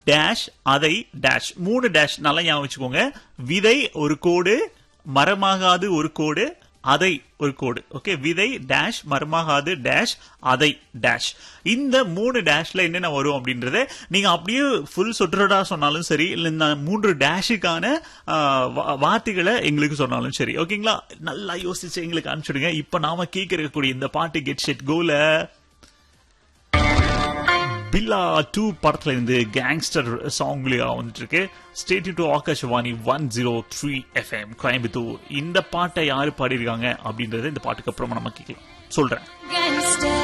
Dash அதை dash மூணு dash நல்லா ஞாபகம் வச்சுக்கோங்க விதை ஒரு கோடு மரமாகாது ஒரு கோடு அதை ஒரு கோடு ஓகே விதை டேஷ் மரமாகாது டேஷ் அதை டேஷ் இந்த மூணு டேஷ்ல என்னென்ன வரும் அப்படின்றத நீங்க அப்படியே ஃபுல் சொற்றடா சொன்னாலும் சரி இல்ல இந்த மூன்று டேஷுக்கான வார்த்தைகளை எங்களுக்கு சொன்னாலும் சரி ஓகேங்களா நல்லா யோசிச்சு எங்களுக்கு அனுப்பிச்சுடுங்க இப்ப நாம கேட்கக்கூடிய இந்த பாட்டு கெட் செட் கோல பில்லா டூ படத்துல இருந்து கேங்ஸ்டர் சாங்லயா வந்துட்டு இருக்கு stay tuned to Akashvani one zero three FM Coimbatore இந்த பாட்டை யாரு பாடியிருக்காங்க அப்படின்றத இந்த பாட்டுக்கு அப்புறமா நம்ம கேட்கலாம் சொல்றேன் Gangster.